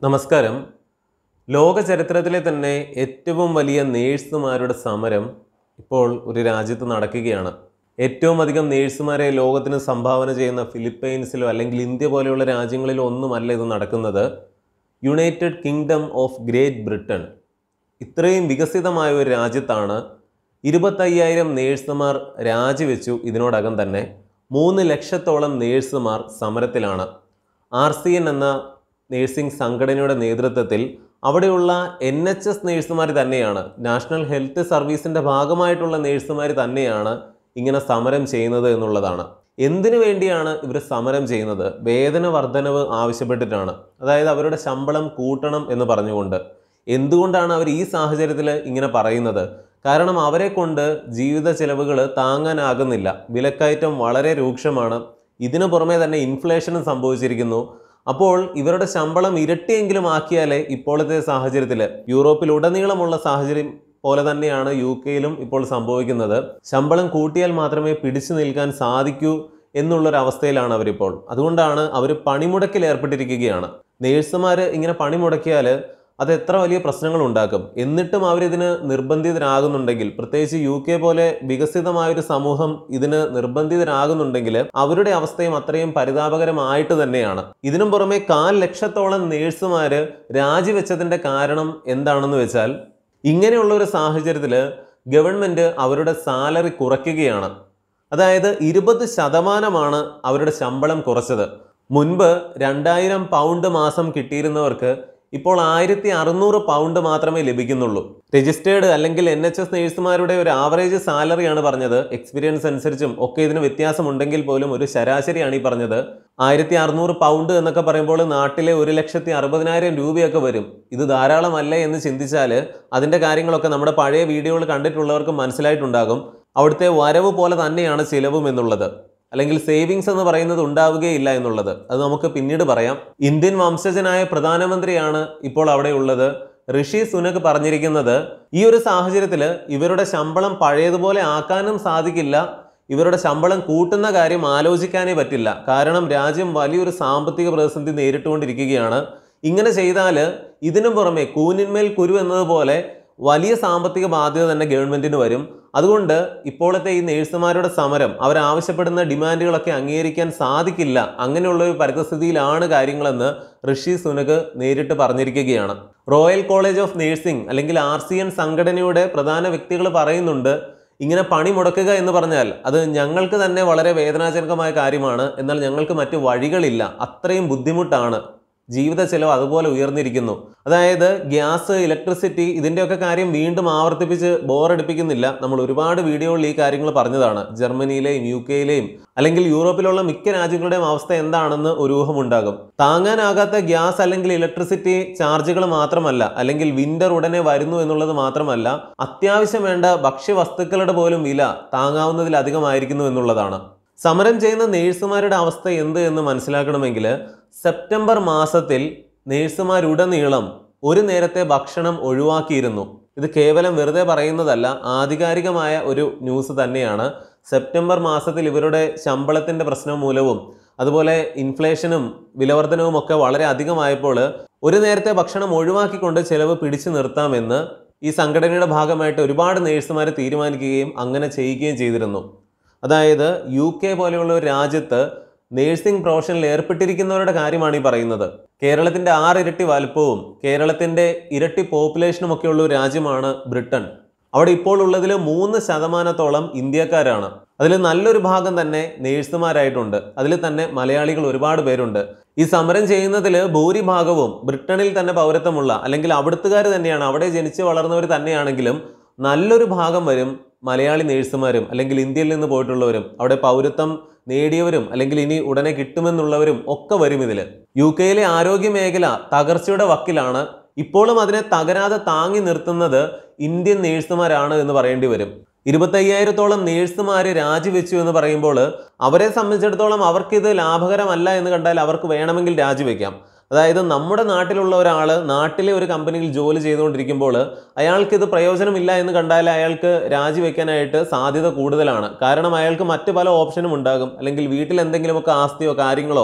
നമസ്കാരം ലോക ചരിത്രത്തിലെ തന്നെ ഏറ്റവും വലിയ നേഴ്സുമാരുടെ സമരം ഇപ്പോൾ ഒരു രാജ്യത്ത് നടക്കുകയാണ് ഏറ്റവും അധികം നേഴ്സുമാരെ ലോകത്തിന് സംഭാവന ചെയ്യുന്ന ഫിലിപ്പൈൻസിലോ അല്ലെങ്കിൽ ഇന്ത്യ പോലെയുള്ള രാജ്യങ്ങളിലോ ഒന്നുമല്ല ഇത് നടക്കുന്നത് United Kingdom of Great Britain ഇത്രയും വികസിതമായ ഒരു രാജ്യത്താണ് ഇരുപത്തയ്യായിരം നേഴ്സുമാർ രാജിവെച്ചു ഇതിനോടകം തന്നെ മൂന്ന് ലക്ഷത്തോളം നേഴ്സുമാർ സമരത്തിലാണ് ആർ സി എൻ എന്ന നേഴ്സിംഗ് സംഘടനയുടെ നേതൃത്വത്തിൽ അവിടെയുള്ള എൻ എച്ച് എസ് നേഴ്സുമാർ തന്നെയാണ് നാഷണൽ ഹെൽത്ത് സർവീസിൻ്റെ ഭാഗമായിട്ടുള്ള നേഴ്സുമാർ തന്നെയാണ് ഇങ്ങനെ സമരം ചെയ്യുന്നത് എന്നുള്ളതാണ് എന്തിനു വേണ്ടിയാണ് ഇവർ സമരം ചെയ്യുന്നത് വേതന വർധനവ് ആവശ്യപ്പെട്ടിട്ടാണ് അതായത് അവരുടെ ശമ്പളം കൂട്ടണം എന്ന് പറഞ്ഞുകൊണ്ട് എന്തുകൊണ്ടാണ് അവർ ഈ സാഹചര്യത്തിൽ ഇങ്ങനെ പറയുന്നത് കാരണം അവരെ കൊണ്ട് ജീവിത ചെലവുകൾ താങ്ങാനാകുന്നില്ല വിലക്കയറ്റം വളരെ രൂക്ഷമാണ് ഇതിനു പുറമെ തന്നെ ഇൻഫ്ലേഷനും സംഭവിച്ചിരിക്കുന്നു അപ്പോൾ ഇവരുടെ ശമ്പളം ഇരട്ടിയെങ്കിലും ആക്കിയാലേ ഇപ്പോഴത്തെ സാഹചര്യത്തിൽ യൂറോപ്പിലുടനീളമുള്ള സാഹചര്യം പോലെ തന്നെയാണ് യു കെയിലും ഇപ്പോൾ സംഭവിക്കുന്നത് ശമ്പളം കൂട്ടിയാൽ മാത്രമേ പിടിച്ചു നിൽക്കാൻ സാധിക്കൂ എന്നുള്ളൊരവസ്ഥയിലാണ് അവരിപ്പോൾ അതുകൊണ്ടാണ് അവർ പണിമുടക്കിൽ ഏർപ്പെട്ടിരിക്കുകയാണ് നേഴ്സുമാർ ഇങ്ങനെ പണിമുടക്കിയാൽ അത് എത്ര വലിയ പ്രശ്നങ്ങൾ ഉണ്ടാക്കും എന്നിട്ടും അവരിതിന് നിർബന്ധിതരാകുന്നുണ്ടെങ്കിൽ പ്രത്യേകിച്ച് യു കെ പോലെ വികസിതമായൊരു സമൂഹം ഇതിന് നിർബന്ധിതരാകുന്നുണ്ടെങ്കിൽ അവരുടെ അവസ്ഥയും അത്രയും പരിതാപകരമായിട്ട് തന്നെയാണ് ഇതിനും പുറമെ കാൽ ലക്ഷത്തോളം നേഴ്സുമാര് രാജിവെച്ചതിന്റെ കാരണം എന്താണെന്ന് വെച്ചാൽ ഇങ്ങനെയുള്ള ഒരു സാഹചര്യത്തിൽ ഗവൺമെന്റ് അവരുടെ സാലറി കുറയ്ക്കുകയാണ് അതായത് ഇരുപത് ശതമാനമാണ് അവരുടെ ശമ്പളം കുറച്ചത് മുൻപ് രണ്ടായിരം പൗണ്ട് മാസം കിട്ടിയിരുന്നവർക്ക് ഇപ്പോൾ ആയിരത്തി അറുന്നൂറ് പൗണ്ട് മാത്രമേ ലഭിക്കുന്നുള്ളൂ രജിസ്റ്റേർഡ് അല്ലെങ്കിൽ എൻ എച്ച് എസ് നേഴ്സുമാരുടെ ഒരു ആവറേജ് സാലറിയാണ് പറഞ്ഞത് എക്സ്പീരിയൻസ് അനുസരിച്ചും ഒക്കെ ഇതിന് വ്യത്യാസമുണ്ടെങ്കിൽ പോലും ഒരു ശരാശരിയാണ് ഈ പറഞ്ഞത് ആയിരത്തി അറുന്നൂറ് പൗണ്ട് എന്നൊക്കെ പറയുമ്പോൾ നാട്ടിലെ ഒരു ലക്ഷത്തി അറുപതിനായിരം രൂപയൊക്കെ വരും ഇത് ധാരാളമല്ലേ എന്ന് ചിന്തിച്ചാൽ അതിൻ്റെ കാര്യങ്ങളൊക്കെ നമ്മുടെ പഴയ വീഡിയോകൾ കണ്ടിട്ടുള്ളവർക്ക് മനസ്സിലായിട്ടുണ്ടാകും അവിടുത്തെ വരവ് പോലെ തന്നെയാണ് ചിലവും എന്നുള്ളത് അല്ലെങ്കിൽ സേവിങ്സ് എന്ന് പറയുന്നത് ഉണ്ടാവുകയില്ല എന്നുള്ളത് അത് നമുക്ക് പിന്നീട് പറയാം ഇന്ത്യൻ വംശജനായ പ്രധാനമന്ത്രിയാണ് ഇപ്പോൾ അവിടെ ഉള്ളത് ഋഷി സുനക് പറഞ്ഞിരിക്കുന്നത് ഈ ഒരു സാഹചര്യത്തിൽ ഇവരുടെ ശമ്പളം പഴയതുപോലെ ആക്കാനും സാധിക്കില്ല ഇവരുടെ ശമ്പളം കൂട്ടുന്ന കാര്യം ആലോചിക്കാനേ പറ്റില്ല കാരണം രാജ്യം വലിയൊരു സാമ്പത്തിക പ്രതിസന്ധി നേരിട്ടുകൊണ്ടിരിക്കുകയാണ് ഇങ്ങനെ ചെയ്താൽ ഇതിനു പുറമെ കൂനിന്മേൽ കുരു എന്നതുപോലെ വലിയ സാമ്പത്തിക ബാധ്യത തന്നെ ഗവൺമെന്റിന് വരും അതുകൊണ്ട് ഇപ്പോഴത്തെ ഈ നേഴ്സുമാരുടെ സമരം അവരാവശ്യപ്പെടുന്ന ഡിമാൻഡുകളൊക്കെ അംഗീകരിക്കാൻ സാധിക്കില്ല അങ്ങനെയുള്ള ഒരു പരിതസ്ഥിതിയിലാണ് കാര്യങ്ങളെന്ന് ഋഷി സുനക് നേരിട്ട് പറഞ്ഞിരിക്കുകയാണ് റോയൽ കോളേജ് ഓഫ് നേഴ്സിംഗ് അല്ലെങ്കിൽ ആർ സി എൻ സംഘടനയുടെ പ്രധാന വ്യക്തികൾ പറയുന്നുണ്ട് ഇങ്ങനെ പണി മുടക്കുക എന്ന് പറഞ്ഞാൽ അത് ഞങ്ങൾക്ക് തന്നെ വളരെ വേദനാജനകമായ കാര്യമാണ് എന്നാൽ ഞങ്ങൾക്ക് മറ്റു വഴികളില്ല അത്രയും ബുദ്ധിമുട്ടാണ് ജീവിത ചെലവ് അതുപോലെ ഉയർന്നിരിക്കുന്നു അതായത് ഗ്യാസ് ഇലക്ട്രിസിറ്റി ഇതിൻ്റെയൊക്കെ കാര്യം വീണ്ടും ആവർത്തിപ്പിച്ച് ബോറടിപ്പിക്കുന്നില്ല നമ്മൾ ഒരുപാട് വീഡിയോകളിൽ ഈ കാര്യങ്ങൾ പറഞ്ഞതാണ് ജർമ്മനിയിലെയും യു കെയിലെയും അല്ലെങ്കിൽ യൂറോപ്പിലുള്ള മിക്ക രാജ്യങ്ങളുടെയും അവസ്ഥ എന്താണെന്ന് ഒരു ഊഹമുണ്ടാകും താങ്ങാനാകാത്ത ഗ്യാസ് അല്ലെങ്കിൽ ഇലക്ട്രിസിറ്റി ചാർജുകൾ മാത്രമല്ല അല്ലെങ്കിൽ വിന്റർ ഉടനെ വരുന്നു എന്നുള്ളത് മാത്രമല്ല അത്യാവശ്യം വേണ്ട ഭക്ഷ്യവസ്തുക്കളുടെ പോലും വില താങ്ങാവുന്നതിലധികമായിരിക്കുന്നു എന്നുള്ളതാണ് സമരം ചെയ്യുന്ന നേഴ്സുമാരുടെ അവസ്ഥ എന്ത് എന്ന് മനസ്സിലാക്കണമെങ്കിൽ സെപ്റ്റംബർ മാസത്തിൽ നേഴ്സുമാരുടനീളം ഒരു നേരത്തെ ഭക്ഷണം ഒഴിവാക്കിയിരുന്നു ഇത് കേവലം വെറുതെ പറയുന്നതല്ല ആധികാരികമായ ഒരു ന്യൂസ് തന്നെയാണ് സെപ്റ്റംബർ മാസത്തിൽ ഇവരുടെ ശമ്പളത്തിന്റെ പ്രശ്നം മൂലവും അതുപോലെ ഇൻഫ്ലേഷനും വിലവർധനവും ഒക്കെ വളരെ അധികമായപ്പോൾ ഒരു നേരത്തെ ഭക്ഷണം ഒഴിവാക്കിക്കൊണ്ട് ചെലവ് പിടിച്ചു നിർത്താമെന്ന് ഈ സംഘടനയുടെ ഭാഗമായിട്ട് ഒരുപാട് നേഴ്സുമാർ തീരുമാനിക്കുകയും അങ്ങനെ ചെയ്യുകയും ചെയ്തിരുന്നു അതായത് യു കെ പോലെയുള്ള ഒരു രാജ്യത്ത് നേഴ്സിംഗ് പ്രൊഫഷനിൽ ഏർപ്പെട്ടിരിക്കുന്നവരുടെ കാര്യമാണ് ഈ പറയുന്നത് കേരളത്തിന്റെ ആറിരട്ടി വലുപ്പവും കേരളത്തിന്റെ ഇരട്ടി പോപ്പുലേഷനും ഒക്കെയുള്ള ഒരു രാജ്യമാണ് ബ്രിട്ടൻ അവിടെ ഇപ്പോൾ ഉള്ളതിൽ മൂന്ന് ശതമാനത്തോളം ഇന്ത്യക്കാരാണ് അതിൽ നല്ലൊരു ഭാഗം തന്നെ നേഴ്സുമാരായിട്ടുണ്ട് അതിൽ തന്നെ മലയാളികൾ ഒരുപാട് പേരുണ്ട് ഈ സമരം ചെയ്യുന്നതിൽ ഭൂരിഭാഗവും ബ്രിട്ടനിൽ തന്നെ പൗരത്വമുള്ള അല്ലെങ്കിൽ അവിടുത്തുകാർ തന്നെയാണ് അവിടെ ജനിച്ച് വളർന്നവർ തന്നെയാണെങ്കിലും നല്ലൊരു ഭാഗം വരും മലയാളി നേഴ്സുമാരും അല്ലെങ്കിൽ ഇന്ത്യയിൽ നിന്ന് പോയിട്ടുള്ളവരും അവിടെ പൗരത്വം നേടിയവരും അല്ലെങ്കിൽ ഇനി ഉടനെ കിട്ടുമെന്നുള്ളവരും ഒക്കെ വരും ഇതിൽ യു കെയിലെ ആരോഗ്യ മേഖല തകർച്ചയുടെ വക്കിലാണ് ഇപ്പോഴും അതിനെ തകരാതെ താങ്ങി നിർത്തുന്നത് ഇന്ത്യൻ നേഴ്സുമാരാണ് എന്ന് പറയേണ്ടി വരും ഇരുപത്തയ്യായിരത്തോളം നേഴ്സുമാർ രാജിവെച്ചു എന്ന് പറയുമ്പോൾ അവരെ സംബന്ധിച്ചിടത്തോളം അവർക്കിത് ലാഭകരമല്ല എന്ന് കണ്ടാൽ അവർക്ക് വേണമെങ്കിൽ രാജിവെക്കാം അതായത് നമ്മുടെ നാട്ടിലുള്ള ഒരാൾ നാട്ടിലെ ഒരു കമ്പനിയിൽ ജോലി ചെയ്തുകൊണ്ടിരിക്കുമ്പോൾ അയാൾക്ക് ഇത് പ്രയോജനമില്ല എന്ന് കണ്ടാൽ അയാൾക്ക് രാജിവെക്കാനായിട്ട് സാധ്യത കൂടുതലാണ് കാരണം അയാൾക്ക് മറ്റ് പല ഓപ്ഷനും ഉണ്ടാകും അല്ലെങ്കിൽ വീട്ടിൽ എന്തെങ്കിലുമൊക്കെ ആസ്തിയോ കാര്യങ്ങളോ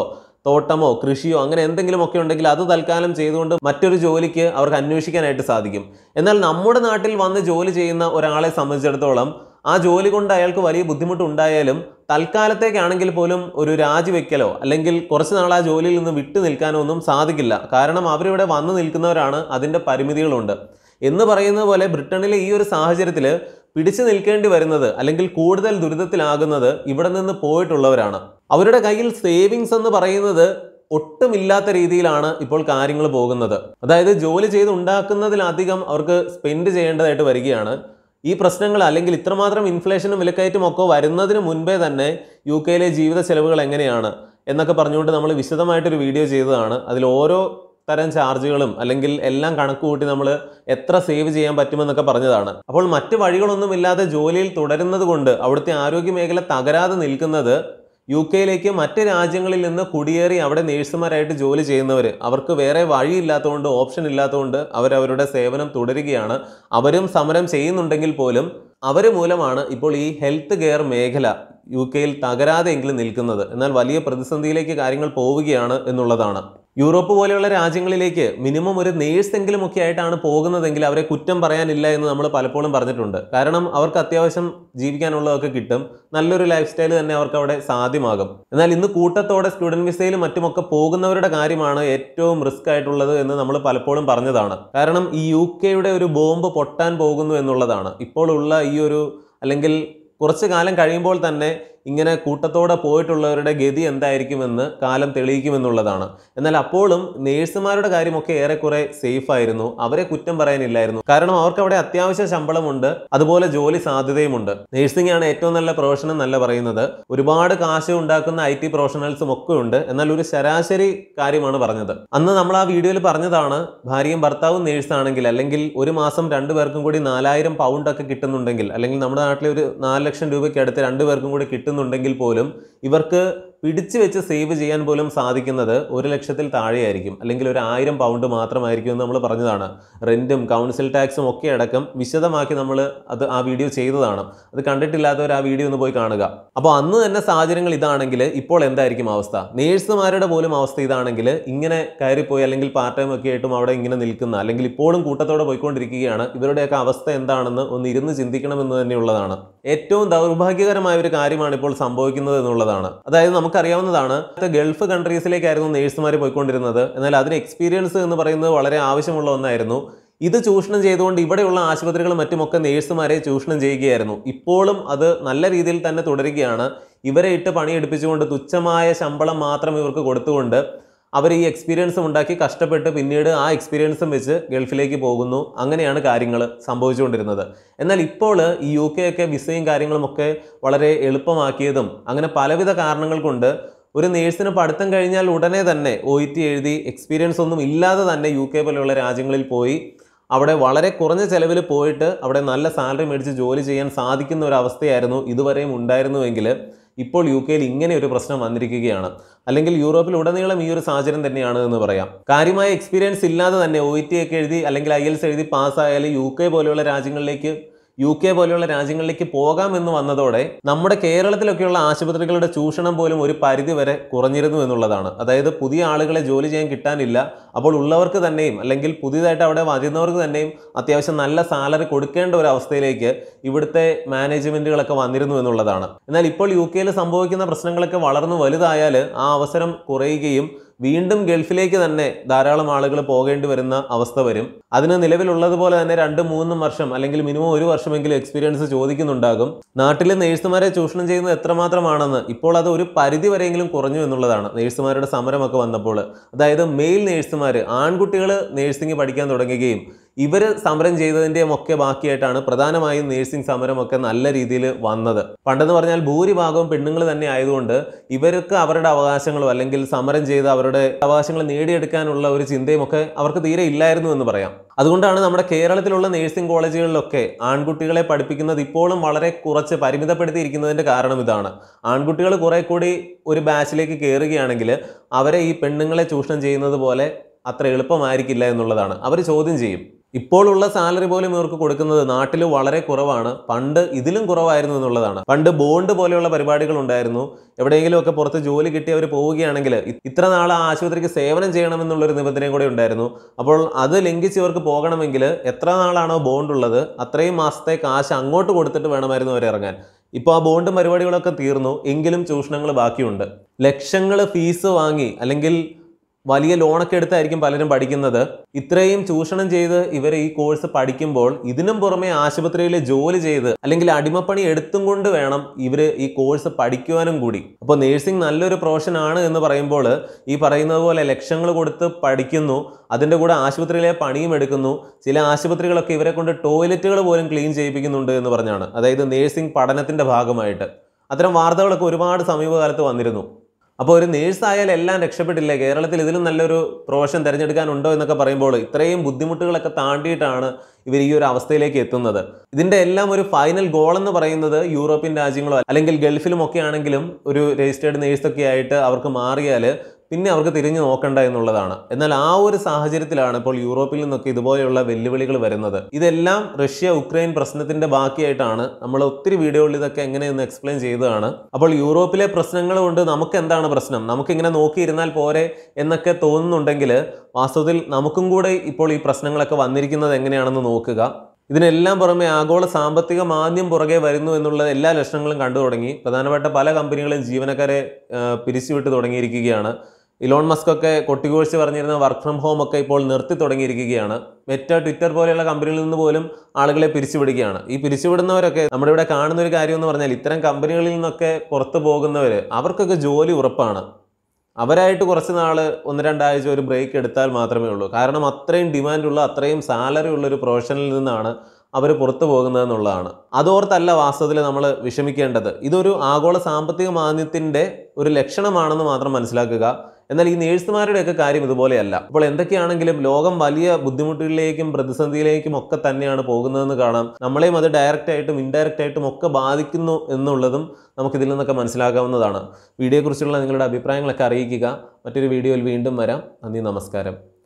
തോട്ടമോ കൃഷിയോ അങ്ങനെ എന്തെങ്കിലും ഒക്കെ ഉണ്ടെങ്കിൽ അത് തൽക്കാലം ചെയ്തുകൊണ്ട് മറ്റൊരു ജോലിക്ക് അവർക്ക് അന്വേഷിക്കാനായിട്ട് സാധിക്കും എന്നാൽ നമ്മുടെ നാട്ടിൽ വന്ന് ജോലി ചെയ്യുന്ന ഒരാളെ സംബന്ധിച്ചിടത്തോളം ആ ജോലി കൊണ്ട് അയാൾക്ക് വലിയ ബുദ്ധിമുട്ടുണ്ടായാലും തൽക്കാലത്തേക്കാണെങ്കിൽ പോലും ഒരു രാജിവെക്കലോ അല്ലെങ്കിൽ കുറച്ച് നാൾ ആ ജോലിയിൽ നിന്ന് വിട്ടു നിൽക്കാനോ ഒന്നും സാധിക്കില്ല കാരണം അവരിവിടെ വന്നു നിൽക്കുന്നവരാണ് അതിൻ്റെ പരിമിതികളുണ്ട് എന്ന് പറയുന്നത് പോലെ ബ്രിട്ടനിലെ ഈ ഒരു സാഹചര്യത്തിൽ പിടിച്ചു നിൽക്കേണ്ടി വരുന്നത് അല്ലെങ്കിൽ കൂടുതൽ ദുരിതത്തിലാകുന്നത് ഇവിടെ നിന്ന് പോയിട്ടുള്ളവരാണ് അവരുടെ കയ്യിൽ സേവിങ്സ് എന്ന് പറയുന്നത് ഒട്ടുമില്ലാത്ത രീതിയിലാണ് ഇപ്പോൾ കാര്യങ്ങൾ പോകുന്നത് അതായത് ജോലി ചെയ്ത് ഉണ്ടാക്കുന്നതിലധികം അവർക്ക് സ്പെൻഡ് ചെയ്യേണ്ടതായിട്ട് വരികയാണ് ഈ പ്രശ്നങ്ങൾ അല്ലെങ്കിൽ ഇത്രമാത്രം ഇൻഫ്ലേഷനും വിലക്കയറ്റും ഒക്കെ വരുന്നതിന് മുൻപേ തന്നെ യു കെയിലെ ജീവിത ചെലവുകൾ എങ്ങനെയാണ് എന്നൊക്കെ പറഞ്ഞുകൊണ്ട് നമ്മൾ വിശദമായിട്ടൊരു വീഡിയോ ചെയ്തതാണ് അതിൽ ഓരോ തരം ചാർജുകളും അല്ലെങ്കിൽ എല്ലാം കണക്ക് കൂട്ടി നമ്മൾ എത്ര സേവ് ചെയ്യാൻ പറ്റുമെന്നൊക്കെ പറഞ്ഞതാണ് അപ്പോൾ മറ്റ് വഴികളൊന്നുമില്ലാതെ ജോലിയിൽ തുടരുന്നത് കൊണ്ട് അവിടുത്തെ ആരോഗ്യ മേഖല തകരാതെ നിൽക്കുന്നത് യു കെയിലേക്ക് മറ്റ് രാജ്യങ്ങളിൽ നിന്ന് കുടിയേറി അവിടെ നേഴ്സുമാരായിട്ട് ജോലി ചെയ്യുന്നവർ അവർക്ക് വേറെ വഴിയില്ലാത്തതുകൊണ്ട് ഓപ്ഷൻ ഇല്ലാത്തതുകൊണ്ട് അവരവരുടെ സേവനം തുടരുകയാണ് അവരും സമരം ചെയ്യുന്നുണ്ടെങ്കിൽ പോലും അവർ മൂലമാണ് ഇപ്പോൾ ഈ ഹെൽത്ത് കെയർ മേഖല യു കെയിൽ തകരാതെയെങ്കിലും നിൽക്കുന്നത് എന്നാൽ വലിയ പ്രതിസന്ധിയിലേക്ക് കാര്യങ്ങൾ പോവുകയാണ് എന്നുള്ളതാണ് യൂറോപ്പ് പോലെയുള്ള രാജ്യങ്ങളിലേക്ക് മിനിമം ഒരു നേഴ്സ് എങ്കിലും ഒക്കെ ആയിട്ടാണ് പോകുന്നതെങ്കിൽ അവരെ കുറ്റം പറയാനില്ല എന്ന് നമ്മൾ പലപ്പോഴും പറഞ്ഞിട്ടുണ്ട് കാരണം അവർക്ക് അത്യാവശ്യം ജീവിക്കാനുള്ളതൊക്കെ കിട്ടും നല്ലൊരു ലൈഫ് സ്റ്റൈൽ തന്നെ അവർക്ക് അവിടെ സാധ്യമാകും എന്നാൽ ഇന്ന് കൂട്ടത്തോടെ സ്റ്റുഡന്റ് വിസയിലും മറ്റുമൊക്കെ പോകുന്നവരുടെ കാര്യമാണ് ഏറ്റവും റിസ്ക് ആയിട്ടുള്ളത് എന്ന് നമ്മൾ പലപ്പോഴും പറഞ്ഞതാണ് കാരണം ഈ യു കെയുടെ ഒരു ബോംബ് പൊട്ടാൻ പോകുന്നു എന്നുള്ളതാണ് ഇപ്പോൾ ഉള്ള ഈ ഒരു അല്ലെങ്കിൽ കുറച്ച് കാലം കഴിയുമ്പോൾ തന്നെ ഇങ്ങനെ കൂട്ടത്തോടെ പോയിട്ടുള്ളവരുടെ ഗതി എന്തായിരിക്കുമെന്ന് കാലം തെളിയിക്കുമെന്നുള്ളതാണ് എന്നാൽ അപ്പോഴും നേഴ്സുമാരുടെ കാര്യമൊക്കെ ഏറെക്കുറെ സേഫ് ആയിരുന്നു അവരെ കുറ്റം പറയാനില്ലായിരുന്നു കാരണം അവർക്ക് അവിടെ അത്യാവശ്യ ശമ്പളമുണ്ട് അതുപോലെ ജോലി സാധ്യതയുമുണ്ട് നേഴ്സിംഗ് ആണ് ഏറ്റവും നല്ല പ്രൊഫഷൻ എന്നല്ല പറയുന്നത് ഒരുപാട് കാശ് ഉണ്ടാക്കുന്ന ഐ ടി പ്രൊഫഷണൽസും ഒക്കെ ഉണ്ട് എന്നാൽ ഒരു ശരാശരി കാര്യമാണ് പറഞ്ഞത് അന്ന് നമ്മൾ ആ വീഡിയോയിൽ പറഞ്ഞതാണ് ഭാര്യയും ഭർത്താവും നേഴ്സ് ആണെങ്കിൽ അല്ലെങ്കിൽ ഒരു മാസം രണ്ടു പേർക്കും കൂടി നാലായിരം പൗണ്ട് ഒക്കെ കിട്ടുന്നുണ്ടെങ്കിൽ അല്ലെങ്കിൽ നമ്മുടെ നാട്ടിലെ ഒരു നാല് ലക്ഷം രൂപയ്ക്ക് അടുത്ത് രണ്ടു പേർക്കും കൂടി കിട്ടുന്നുണ്ടെങ്കിൽ പോലും ഇവർക്ക് പിടിച്ചു വെച്ച് സേവ് ചെയ്യാൻ പോലും സാധിക്കുന്നത് ഒരു ലക്ഷത്തിൽ താഴെയായിരിക്കും അല്ലെങ്കിൽ ഒരു ആയിരം പൗണ്ട് മാത്രമായിരിക്കും എന്ന് നമ്മൾ പറഞ്ഞതാണ് റെന്റും കൗൺസിൽ ടാക്സും ഒക്കെ അടക്കം വിശദമാക്കി നമ്മൾ അത് ആ വീഡിയോ ചെയ്തതാണ് അത് കണ്ടിട്ടില്ലാത്തവർ ആ വീഡിയോ ഒന്ന് പോയി കാണുക അപ്പോൾ അന്ന് തന്നെ സാഹചര്യങ്ങൾ ഇതാണെങ്കിൽ ഇപ്പോൾ എന്തായിരിക്കും അവസ്ഥ നേഴ്സുമാരുടെ പോലും അവസ്ഥ ഇതാണെങ്കിൽ ഇങ്ങനെ കയറിപ്പോയി അല്ലെങ്കിൽ പാർട്ട് ടൈം ഒക്കെ ആയിട്ടും അവിടെ ഇങ്ങനെ നിൽക്കുന്ന അല്ലെങ്കിൽ ഇപ്പോഴും കൂട്ടത്തോടെ പോയിക്കൊണ്ടിരിക്കുകയാണ് ഇവരുടെയൊക്കെ അവസ്ഥ എന്താണെന്ന് ഒന്ന് ഇരുന്ന് ചിന്തിക്കണമെന്ന് തന്നെയുള്ളതാണ് ഏറ്റവും ദൗർഭാഗ്യകരമായ ഒരു കാര്യമാണ് ഇപ്പോൾ സംഭവിക്കുന്നത് എന്നുള്ളതാണ് അതായത് നമുക്കറിയാവുന്നതാണ് ഗൾഫ് കൺട്രീസിലേക്കായിരുന്നു നേഴ്സുമാർ പോയിക്കൊണ്ടിരുന്നത് എന്നാൽ അതിന് എക്സ്പീരിയൻസ് എന്ന് പറയുന്നത് വളരെ ആവശ്യമുള്ള ഒന്നായിരുന്നു ഇത് ചൂഷണം ചെയ്തുകൊണ്ട് ഇവിടെയുള്ള ആശുപത്രികളും മറ്റുമൊക്കെ നേഴ്സുമാരെ ചൂഷണം ചെയ്യുകയായിരുന്നു ഇപ്പോഴും അത് നല്ല രീതിയിൽ തന്നെ തുടരുകയാണ് ഇവരെ ഇട്ട് പണിയെടുപ്പിച്ചുകൊണ്ട് തുച്ഛമായ ശമ്പളം മാത്രം ഇവർക്ക് കൊടുത്തുകൊണ്ട് അവർ ഈ എക്സ്പീരിയൻസും ഉണ്ടാക്കി കഷ്ടപ്പെട്ട് പിന്നീട് ആ എക്സ്പീരിയൻസും വെച്ച് ഗൾഫിലേക്ക് പോകുന്നു അങ്ങനെയാണ് കാര്യങ്ങൾ സംഭവിച്ചുകൊണ്ടിരുന്നത് എന്നാൽ ഇപ്പോൾ ഈ യു കെ ഒക്കെ വിസയും കാര്യങ്ങളും ഒക്കെ വളരെ എളുപ്പമാക്കിയതും അങ്ങനെ പലവിധ കാരണങ്ങൾ കൊണ്ട് ഒരു നേഴ്സിന് പഠിത്തം കഴിഞ്ഞാൽ ഉടനെ തന്നെ ഒ ഇ ടി എഴുതി എക്സ്പീരിയൻസ് ഒന്നും ഇല്ലാതെ തന്നെ യു കെ പോലെയുള്ള രാജ്യങ്ങളിൽ പോയി അവിടെ വളരെ കുറഞ്ഞ ചെലവിൽ പോയിട്ട് അവിടെ നല്ല സാലറി മേടിച്ച് ജോലി ചെയ്യാൻ സാധിക്കുന്ന ഒരു അവസ്ഥയായിരുന്നു ഇതുവരെയും ഉണ്ടായിരുന്നുവെങ്കിൽ ഇപ്പോൾ യു കെയിൽ ഇങ്ങനെ ഒരു പ്രശ്നം വന്നിരിക്കുകയാണ് അല്ലെങ്കിൽ യൂറോപ്പിൽ ഉടനീളം ഈ ഒരു സാഹചര്യം തന്നെയാണ് എന്ന് പറയാം കാര്യമായ എക്സ്പീരിയൻസ് ഇല്ലാതെ തന്നെ ഒ ടി ഒക്കെ എഴുതി അല്ലെങ്കിൽ ഐ എൽസ് എഴുതി പാസ്സായാലും യു കെ പോലെയുള്ള രാജ്യങ്ങളിലേക്ക് യു കെ പോലെയുള്ള രാജ്യങ്ങളിലേക്ക് പോകാമെന്ന് വന്നതോടെ നമ്മുടെ കേരളത്തിലൊക്കെയുള്ള ആശുപത്രികളുടെ ചൂഷണം പോലും ഒരു പരിധി വരെ കുറഞ്ഞിരുന്നു എന്നുള്ളതാണ് അതായത് പുതിയ ആളുകളെ ജോലി ചെയ്യാൻ കിട്ടാനില്ല അപ്പോൾ ഉള്ളവർക്ക് തന്നെയും അല്ലെങ്കിൽ പുതിയതായിട്ട് അവിടെ വരുന്നവർക്ക് തന്നെയും അത്യാവശ്യം നല്ല സാലറി കൊടുക്കേണ്ട ഒരു അവസ്ഥയിലേക്ക് ഇവിടുത്തെ മാനേജ്മെന്റുകളൊക്കെ വന്നിരുന്നു എന്നുള്ളതാണ് എന്നാൽ ഇപ്പോൾ യു കെയിൽ സംഭവിക്കുന്ന പ്രശ്നങ്ങളൊക്കെ വളർന്നു വലുതായാൽ ആ അവസരം കുറയുകയും വീണ്ടും ഗൾഫിലേക്ക് തന്നെ ധാരാളം ആളുകൾ പോകേണ്ടി വരുന്ന അവസ്ഥ വരും അതിന് നിലവിലുള്ളതുപോലെ തന്നെ രണ്ടും മൂന്നും വർഷം അല്ലെങ്കിൽ മിനിമം ഒരു വർഷമെങ്കിലും എക്സ്പീരിയൻസ് ചോദിക്കുന്നുണ്ടാകും നാട്ടിലെ നേഴ്സുമാരെ ചൂഷണം ചെയ്യുന്നത് എത്രമാത്രമാണെന്ന് ഇപ്പോൾ അത് ഒരു പരിധി വരെയെങ്കിലും കുറഞ്ഞു എന്നുള്ളതാണ് നേഴ്സുമാരുടെ സമരമൊക്കെ വന്നപ്പോൾ അതായത് മെയിൽ നേഴ്സുമാർ ആൺകുട്ടികൾ നേഴ്സിംഗ് പഠിക്കാൻ തുടങ്ങുകയും ഇവർ സമരം ചെയ്തതിൻ്റെയും ഒക്കെ ബാക്കിയായിട്ടാണ് പ്രധാനമായും നേഴ്സിംഗ് സമരമൊക്കെ നല്ല രീതിയിൽ വന്നത് പണ്ടെന്ന് പറഞ്ഞാൽ ഭൂരിഭാഗവും പെണ്ണുങ്ങൾ തന്നെ ആയതുകൊണ്ട് ഇവർക്ക് അവരുടെ അവകാശങ്ങളോ അല്ലെങ്കിൽ സമരം ചെയ്ത് അവരുടെ അവകാശങ്ങൾ നേടിയെടുക്കാനുള്ള ഒരു ചിന്തയും ഒക്കെ അവർക്ക് തീരെ ഇല്ലായിരുന്നു എന്ന് പറയാം അതുകൊണ്ടാണ് നമ്മുടെ കേരളത്തിലുള്ള നേഴ്സിംഗ് കോളേജുകളിലൊക്കെ ആൺകുട്ടികളെ പഠിപ്പിക്കുന്നത് ഇപ്പോഴും വളരെ കുറച്ച് പരിമിതപ്പെടുത്തിയിരിക്കുന്നതിൻ്റെ കാരണം ഇതാണ് ആൺകുട്ടികൾ കുറെ കൂടി ഒരു ബാച്ചിലേക്ക് കയറുകയാണെങ്കിൽ അവരെ ഈ പെണ്ണുങ്ങളെ ചൂഷണം ചെയ്യുന്നത് പോലെ അത്ര എളുപ്പമായിരിക്കില്ല എന്നുള്ളതാണ് അവർ ചോദ്യം ചെയ്യും ഇപ്പോഴുള്ള സാലറി പോലും ഇവർക്ക് കൊടുക്കുന്നത് നാട്ടിൽ വളരെ കുറവാണ് പണ്ട് ഇതിലും കുറവായിരുന്നു എന്നുള്ളതാണ് പണ്ട് ബോണ്ട് പോലെയുള്ള പരിപാടികൾ ഉണ്ടായിരുന്നു എവിടെയെങ്കിലും ഒക്കെ പുറത്ത് ജോലി കിട്ടി അവർ പോവുകയാണെങ്കിൽ ഇ- ഇത്ര നാൾ ആ ആശുപത്രിക്ക് സേവനം ചെയ്യണമെന്നുള്ളൊരു നിബന്ധനയും കൂടെ ഉണ്ടായിരുന്നു അപ്പോൾ അത് ലംഘിച്ച് ഇവർക്ക് പോകണമെങ്കിൽ എത്ര നാളാണോ ബോണ്ട് ഉള്ളത് അത്രയും മാസത്തെ കാശ് അങ്ങോട്ട് കൊടുത്തിട്ട് വേണമായിരുന്നു അവർ ഇറങ്ങാൻ ഇപ്പോൾ ആ ബോണ്ടും പരിപാടികളൊക്കെ തീർന്നു എങ്കിലും ചൂഷണങ്ങൾ ബാക്കിയുണ്ട് ലക്ഷങ്ങൾ ഫീസ് വാങ്ങി അല്ലെങ്കിൽ വലിയ ലോണൊക്കെ എടുത്തായിരിക്കും പലരും പഠിക്കുന്നത് ഇത്രയും ചൂഷണം ചെയ്ത് ഇവർ ഈ കോഴ്സ് പഠിക്കുമ്പോൾ ഇതിനും പുറമെ ആശുപത്രിയിൽ ജോലി ചെയ്ത് അല്ലെങ്കിൽ അടിമപ്പണി എടുത്തും കൊണ്ട് വേണം ഇവർ ഈ കോഴ്സ് പഠിക്കുവാനും കൂടി അപ്പോൾ നേഴ്സിംഗ് നല്ലൊരു പ്രൊഫഷൻ ആണ് എന്ന് പറയുമ്പോൾ ഈ പറയുന്നത് പോലെ ലക്ഷങ്ങൾ കൊടുത്ത് പഠിക്കുന്നു അതിൻ്റെ കൂടെ ആശുപത്രിയിലെ പണിയും എടുക്കുന്നു ചില ആശുപത്രികളൊക്കെ ഇവരെ കൊണ്ട് ടോയ്ലറ്റുകൾ പോലും ക്ലീൻ ചെയ്യിപ്പിക്കുന്നുണ്ട് എന്ന് പറഞ്ഞാണ് അതായത് നേഴ്സിംഗ് പഠനത്തിൻ്റെ ഭാഗമായിട്ട് അത്തരം വാർത്തകളൊക്കെ ഒരുപാട് സമീപകാലത്ത് വന്നിരുന്നു അപ്പോൾ ഒരു നേഴ്സ് ആയാൽ എല്ലാം രക്ഷപ്പെട്ടില്ലേ കേരളത്തിൽ ഇതിലും നല്ലൊരു പ്രൊഫഷൻ തിരഞ്ഞെടുക്കാനുണ്ടോ എന്നൊക്കെ പറയുമ്പോൾ ഇത്രയും ബുദ്ധിമുട്ടുകളൊക്കെ താണ്ടിയിട്ടാണ് ഇവർ ഈ ഒരു അവസ്ഥയിലേക്ക് എത്തുന്നത് ഇതിൻ്റെ എല്ലാം ഒരു ഫൈനൽ ഗോൾ എന്ന് പറയുന്നത് യൂറോപ്യൻ രാജ്യങ്ങളോ അല്ലെങ്കിൽ ഗൾഫിലും ഒക്കെ ആണെങ്കിലും ഒരു രജിസ്റ്റേർഡ് നേഴ്സൊക്കെ ആയിട്ട് അവർക്ക് മാറിയാൽ പിന്നെ അവർക്ക് തിരിഞ്ഞു നോക്കണ്ട എന്നുള്ളതാണ് എന്നാൽ ആ ഒരു സാഹചര്യത്തിലാണ് ഇപ്പോൾ യൂറോപ്പിൽ നിന്നൊക്കെ ഇതുപോലെയുള്ള വെല്ലുവിളികൾ വരുന്നത് ഇതെല്ലാം റഷ്യ ഉക്രൈൻ പ്രശ്നത്തിന്റെ ബാക്കിയായിട്ടാണ് നമ്മൾ ഒത്തിരി വീഡിയോകളിൽ ഇതൊക്കെ എങ്ങനെയെന്ന് എക്സ്പ്ലെയിൻ ചെയ്തതാണ് അപ്പോൾ യൂറോപ്പിലെ പ്രശ്നങ്ങൾ കൊണ്ട് നമുക്ക് എന്താണ് പ്രശ്നം നമുക്കിങ്ങനെ നോക്കിയിരുന്നാൽ പോരെ എന്നൊക്കെ തോന്നുന്നുണ്ടെങ്കിൽ വാസ്തവത്തിൽ നമുക്കും കൂടെ ഇപ്പോൾ ഈ പ്രശ്നങ്ങളൊക്കെ വന്നിരിക്കുന്നത് എങ്ങനെയാണെന്ന് നോക്കുക ഇതിനെല്ലാം പുറമെ ആഗോള സാമ്പത്തിക മാന്ദ്യം പുറകെ വരുന്നു എന്നുള്ള എല്ലാ ലക്ഷണങ്ങളും കണ്ടു തുടങ്ങി പ്രധാനപ്പെട്ട പല കമ്പനികളും ജീവനക്കാരെ ആ, പിരിച്ചുവിട്ട് തുടങ്ങിയിരിക്കുകയാണ് ഇലോൺ മസ്ക് ഒക്കെ കൊട്ടിഘോഷിച്ച് പറഞ്ഞിരുന്ന വർക്ക് ഫ്രം ഹോം ഒക്കെ ഇപ്പോൾ നിർത്തി തുടങ്ങിയിരിക്കുകയാണ് മെറ്റ ട്വിറ്റർ പോലെയുള്ള കമ്പനികളിൽ നിന്ന് പോലും ആളുകളെ പിരിച്ചുവിടുകയാണ് ഈ പിരിച്ചുവിടുന്നവരൊക്കെ നമ്മുടെ ഇവിടെ കാണുന്ന ഒരു കാര്യം എന്ന് പറഞ്ഞാൽ ഇത്തരം കമ്പനികളിൽ നിന്നൊക്കെ പുറത്തു പോകുന്നവർ അവർക്കൊക്കെ ജോലി ഉറപ്പാണ് അവരായിട്ട് കുറച്ച് നാൾ ഒന്ന് രണ്ടാഴ്ച ഒരു ബ്രേക്ക് എടുത്താൽ മാത്രമേ ഉള്ളൂ കാരണം അത്രയും ഡിമാൻഡുള്ള അത്രയും സാലറി ഉള്ള ഒരു പ്രൊഫഷനിൽ നിന്നാണ് അവർ പുറത്തു പോകുന്നത് എന്നുള്ളതാണ് അതോർത്തല്ല വാസ്തവത്തിൽ നമ്മൾ വിഷമിക്കേണ്ടത് ഇതൊരു ആഗോള സാമ്പത്തിക മാന്ദ്യത്തിൻ്റെ ഒരു ലക്ഷണമാണെന്ന് മാത്രം മനസ്സിലാക്കുക എന്നാൽ ഈ നേഴ്സുമാരുടെയൊക്കെ കാര്യം ഇതുപോലെയല്ല അപ്പോൾ എന്തൊക്കെയാണെങ്കിലും ലോകം വലിയ ബുദ്ധിമുട്ടുകളിലേക്കും പ്രതിസന്ധിയിലേക്കും ഒക്കെ തന്നെയാണ് പോകുന്നതെന്ന് കാണാം നമ്മളെയും അത് ഡയറക്റ്റ് ആയിട്ടും ഇൻഡയറക്റ്റ് ആയിട്ടും ഒക്കെ ബാധിക്കുന്നു എന്നുള്ളതും നമുക്കിതിൽ നിന്നൊക്കെ മനസ്സിലാക്കാവുന്നതാണ് വീഡിയോയെക്കുറിച്ചുള്ള നിങ്ങളുടെ അഭിപ്രായങ്ങളൊക്കെ അറിയിക്കുക മറ്റൊരു വീഡിയോയിൽ വീണ്ടും വരാം നന്ദി നമസ്കാരം